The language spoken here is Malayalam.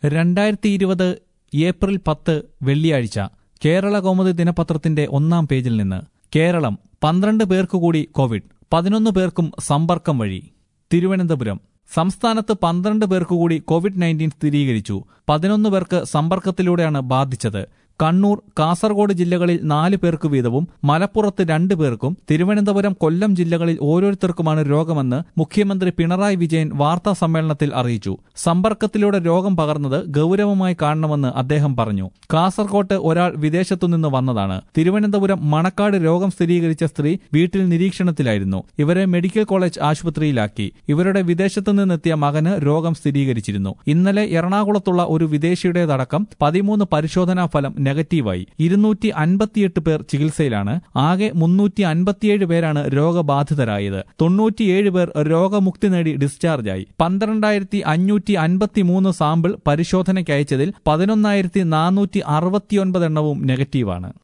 രണ്ടായിരത്തി ഇരുപത് ഏപ്രിൽ പത്ത് വെള്ളിയാഴ്ച കേരള കൗമുദി ദിനപത്രത്തിന്റെ ഒന്നാം പേജിൽ നിന്ന് കേരളം പന്ത്രണ്ട് പേർക്ക് കൂടി കോവിഡ് പതിനൊന്ന് പേർക്കും സമ്പർക്കം വഴി തിരുവനന്തപുരം സംസ്ഥാനത്ത് പന്ത്രണ്ട് പേർക്ക് കൂടി കോവിഡ് നയൻറ്റീൻ സ്ഥിരീകരിച്ചു പതിനൊന്ന് പേർക്ക് സമ്പർക്കത്തിലൂടെയാണ് ബാധിച്ചത് കണ്ണൂർ കാസർഗോഡ് ജില്ലകളിൽ നാല് പേർക്ക് വീതവും മലപ്പുറത്ത് രണ്ടു പേർക്കും തിരുവനന്തപുരം കൊല്ലം ജില്ലകളിൽ ഓരോരുത്തർക്കുമാണ് രോഗമെന്ന് മുഖ്യമന്ത്രി പിണറായി വിജയൻ വാർത്താ സമ്മേളനത്തിൽ അറിയിച്ചു സമ്പർക്കത്തിലൂടെ രോഗം പകർന്നത് ഗൌരവമായി കാണണമെന്ന് അദ്ദേഹം പറഞ്ഞു കാസർകോട്ട് ഒരാൾ വിദേശത്തുനിന്ന് വന്നതാണ് തിരുവനന്തപുരം മണക്കാട് രോഗം സ്ഥിരീകരിച്ച സ്ത്രീ വീട്ടിൽ നിരീക്ഷണത്തിലായിരുന്നു ഇവരെ മെഡിക്കൽ കോളേജ് ആശുപത്രിയിലാക്കി ഇവരുടെ വിദേശത്തു നിന്നെത്തിയ മകന് രോഗം സ്ഥിരീകരിച്ചിരുന്നു ഇന്നലെ എറണാകുളത്തുള്ള ഒരു വിദേശിയുടേതടക്കം പതിമൂന്ന് പരിശോധനാ ഫലം നെഗറ്റീവായി ഇരുന്നൂറ്റി അൻപത്തിയെട്ട് പേർ ചികിത്സയിലാണ് ആകെ മുന്നൂറ്റി അൻപത്തിയേഴ് പേരാണ് രോഗബാധിതരായത് തൊണ്ണൂറ്റിയേഴ് പേർ രോഗമുക്തി നേടി ഡിസ്ചാർജായി പന്ത്രണ്ടായിരത്തി അഞ്ഞൂറ്റി അൻപത്തിമൂന്ന് സാമ്പിൾ പരിശോധനയ്ക്ക് അയച്ചതിൽ പതിനൊന്നായിരത്തി നാനൂറ്റി അറുപത്തിയൊൻപത് എണ്ണവും നെഗറ്റീവാണ്